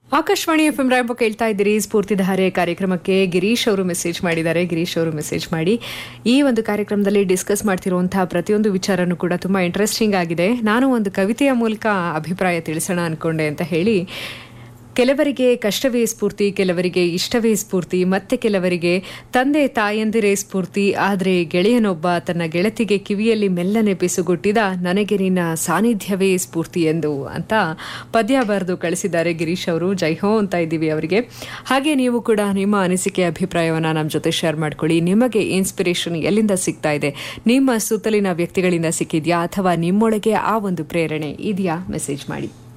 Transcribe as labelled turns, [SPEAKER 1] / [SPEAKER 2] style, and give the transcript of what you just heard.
[SPEAKER 1] Akashvani F M ರಾಯಂಬ ಕೇಳ್ತಾ ಇದ್ದೀರಿ ಸ್ಫೂರ್ತಿಧಾರೆ ಕಾರ್ಯಕ್ರಮಕ್ಕೆ ಗಿರೀಶ್ ಅವರು ಮೆಸೇಜ್ ಮಾಡಿದ್ದಾರೆ ಗಿರೀಶ್ ಅವರು ಮೆಸೇಜ್ ಮಾಡಿ ಈ ಒಂದು ಕಾರ್ಯಕ್ರಮದಲ್ಲಿ ಡಿಸ್ಕಸ್ ಮಾಡ್ತಿರುವಂತಹ ಪ್ರತಿಯೊಂದು ವಿಚಾರನೂ ಕೂಡ ತುಂಬಾ ಇಂಟ್ರೆಸ್ಟಿಂಗ್ ಆಗಿದೆ ನಾನು ಒಂದು ಕವಿತೆಯ ಮೂಲಕ ಅಭಿಪ್ರಾಯ ತಿಳಿಸೋಣ ಅನ್ಕೊಂಡೆ ಅಂತ ಹೇಳಿ ಕೆಲವರಿಗೆ ಕಷ್ಟವೇ ಸ್ಫೂರ್ತಿ ಕೆಲವರಿಗೆ ಇಷ್ಟವೇ ಸ್ಫೂರ್ತಿ ಮತ್ತೆ ಕೆಲವರಿಗೆ ತಂದೆ ತಾಯಂದಿರೇ ಸ್ಫೂರ್ತಿ ಆದರೆ ಗೆಳೆಯನೊಬ್ಬ ತನ್ನ ಗೆಳತಿಗೆ ಕಿವಿಯಲ್ಲಿ ಮೆಲ್ಲನೆ ಪಿಸುಗುಟ್ಟಿದ ನನಗೆ ನಿನ್ನ ಸಾನ್ನಿಧ್ಯವೇ ಸ್ಫೂರ್ತಿ ಎಂದು ಅಂತ ಪದ್ಯ ಬರೆದು ಕಳಿಸಿದ್ದಾರೆ ಗಿರೀಶ್ ಅವರು ಜೈ ಹೋ ಅಂತ ಇದ್ದೀವಿ ಅವರಿಗೆ ಹಾಗೆ ನೀವು ಕೂಡ ನಿಮ್ಮ ಅನಿಸಿಕೆ ಅಭಿಪ್ರಾಯವನ್ನ ನಮ್ಮ ಜೊತೆ ಶೇರ್ ಮಾಡ್ಕೊಳ್ಳಿ ನಿಮಗೆ ಇನ್ಸ್ಪಿರೇಷನ್ ಎಲ್ಲಿಂದ ಸಿಗ್ತಾ ಇದೆ ನಿಮ್ಮ ಸುತ್ತಲಿನ ವ್ಯಕ್ತಿಗಳಿಂದ ಸಿಕ್ಕಿದ್ಯಾ ಅಥವಾ ನಿಮ್ಮೊಳಗೆ ಆ ಒಂದು ಪ್ರೇರಣೆ ಇದೆಯಾ ಮೆಸೇಜ್ ಮಾಡಿ